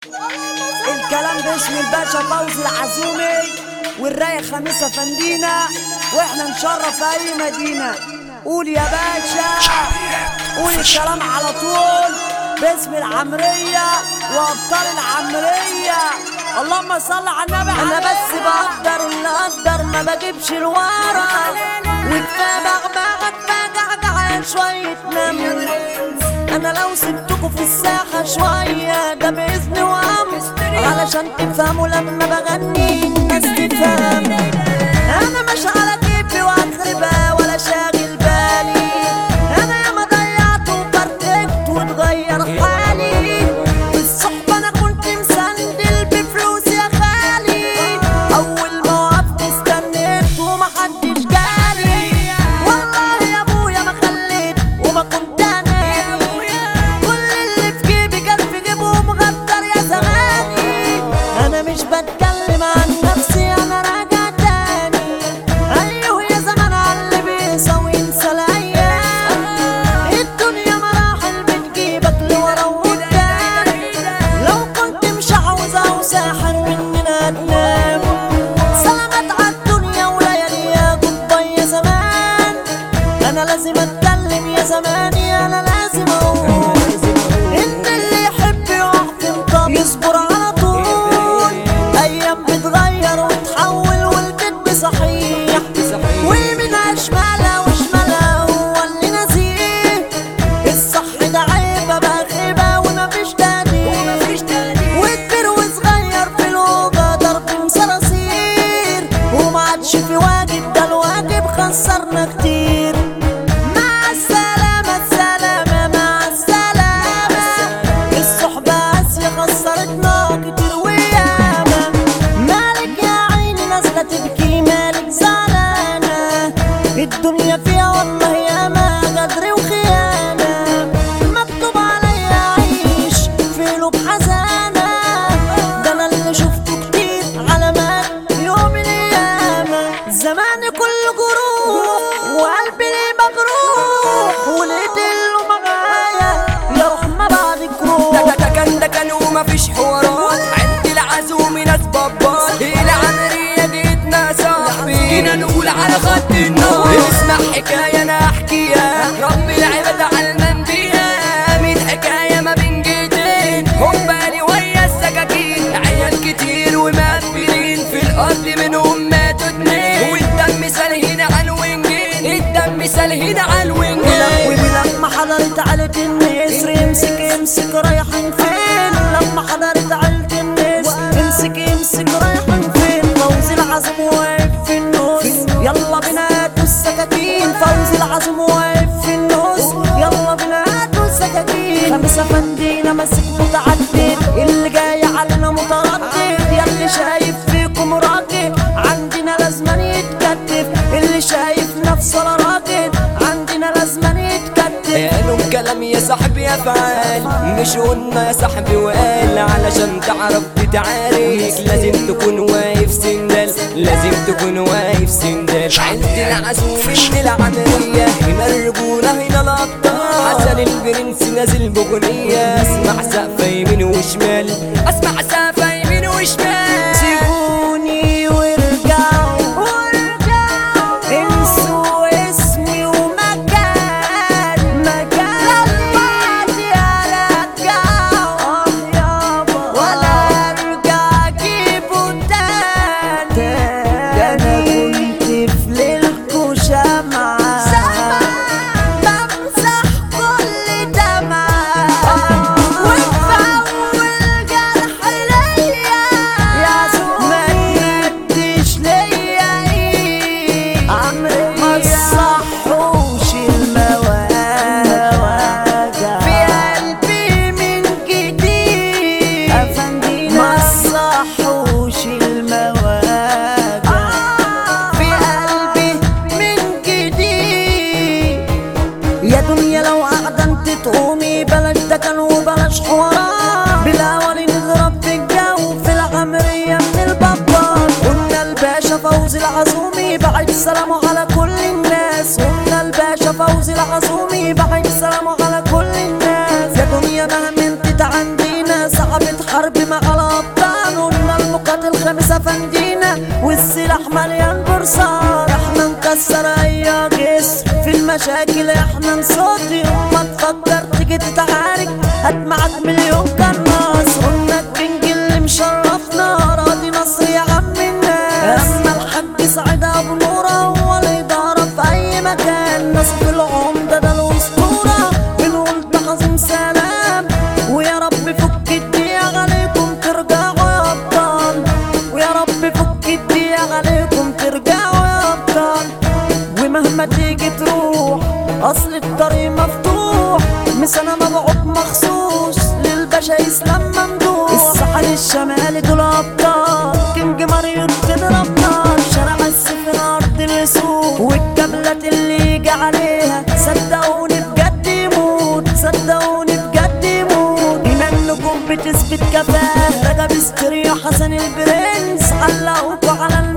الكلام باسم الباشا فوزي العزومي والرايق خميسة فندينا واحنا نشرف اي مدينة قول يا باشا قول الكلام على طول باسم العمرية وابطال العمرية اللهم صل على النبي انا بس بقدر اللي اقدر ما بجيبش الورا وكفايه بغبغ اتفجع شوية نمر انا لو سبتكوا في الساحة شوية ده بإذن وامر علشان تفهموا لما بغني الناس تفهم انا مش على كيفي واخربها ولا شاغل بالي انا ياما ضيعت وبرتكت واتغير حالي الصحبة انا كنت مسندل بفلوس يا خالي اول ما وقفت استنيت ومحدش جالي والله يا ابويا ما خليت وما كنت اناني كل اللي في جيبي كان في جيبهم غدر يا زماني انا مش بتكلم عن نفسي انا راجع تاني ايوه يا زمان على اللي بيسوي ينسى الايام الدنيا مراحل بتجيبك لورا وقدام لو كنت مش عاوزة وساحر مننا تنام سلامات عالدنيا ولياليها جبا يا زمان انا لازم اتكلم يا زماني انا لازم اقول ان اللي يحب يقف في مطب يصبر على طول ايام بتغير وتحول والكذب صحيح ويمينها شمالها وشمالها هو اللي نزيه الصح ده عيبه بقى خيبه ومفيش تاني وكبير وصغير في الأوضة ضرب صراصير وما عادش في واجب ده الواجب خسرنا كتير مع السلامة السلامة مع السلامة الصحبة قاسية خسرتنا كتير وياما مالك يا عيني نازلة تبكي مالك زعلانة الدنيا فيها والله ياما غدر وخيانة مكتوب عليا أعيش في قلوب حزانة ده أنا اللي شفته كتير علامات يوم القيامة زماني كله جروح وقلبي ليه مجروح ولقيت له معايا يا روح ما بعدك روح ده ده كان ده كان ومفيش حوارات عندي العزوم ناس بابات العمرية جيتنا صاحبي جينا نقول على خط النار اسمع حكاية انا احكيها رب العباد علمان بيها من حكاية ما بين جيتين هم بالي ويا السكاكين عيال كتير ومقبلين في الارض منهم ماتوا اتنين والدم سالهين على الوينجين الدم سالهين على الوينجين ولما حضرت عيلة النسر امسك امسك رايحين فين لما حضرت عيلة النسر امسك امسك رايحين فين فوزي العزم واقف في النص يلا بينا هاتوا السكاكين فوزي العزم واقف في النص يلا بينا هاتوا السكاكين خمسة فندينا ماسك متعدد اللي جاي علينا متردد ياللي شايف فيكم راجل عندنا لازم يتكتف اللي شايف نفسه لا راجل عندنا لازم يتكتف قالوا كلام يا صاحبي افعال مش قلنا يا صاحبي وقال علشان تعرف تتعارك لازم تكون واقف سندل لازم تكون واقف سندل عيلة العزوم من العملية هنا الرجولة هنا الأبطال حسن البرنس نازل بغنية اسمع سقفة يمين وشمال اسمع سقفة يمين وشمال سيبوني وارجعوا وارجعوا انسوا اسمي ومكان مكان بعدي ارجعوا ولا ارجع اجيبه تاني ده انا كنت في ليلكوا شمعة بمسح كل دمعة وبفول جرح ليا يا ما تمدش ليا ايد ما تصحوش المواجع في قلبي من جديد ما تصحوش المواجع في قلبي من جديد يا دنيا لو قاعدة انت تقومي بلاش دكن وبلاش حوارات بالاول نضرب في الجو في العمرية من البابات قلنا الباشا فوزي العزومي بعد سلامه على كل الناس قلنا الباشا فوزي العزومي بعد سلامه على كل الناس يا دنيا مهما انت عندنا صعبة حرب مع فندينا والسلاح مليان برصان احنا نكسر اي جسر في المشاكل احنا نصد يوم ما تفكر تيجي تتعارك هات معاك مليون قناص قلنا الكينج اللي مشرفنا راضي نصر يا عم الناس اما الحاج سعيد ابو نوره هو الاداره في اي مكان ناس في العمده ده الاسطوره بنقول تعظيم سلام ويا رب فك الضيق عليكم ترجعوا يا ابطال ويا رب فك الضيق عليكم ترجعوا يا ابطال ومهما تيجي تروح اصل الطريق مفتوح مش انا مبعوث مخصوص للباشا اسلام ممدوح الساحل الشمالي دول ابطال كينج ماريو تضرب نار شارع السفن ارض الاسود والكابلات اللي يجي عليها صدقوني بجد يموت صدقوني بجد يموت هنا النجوم بتثبت كفاءة رجب استريو حسن البرنس علقوكوا على الم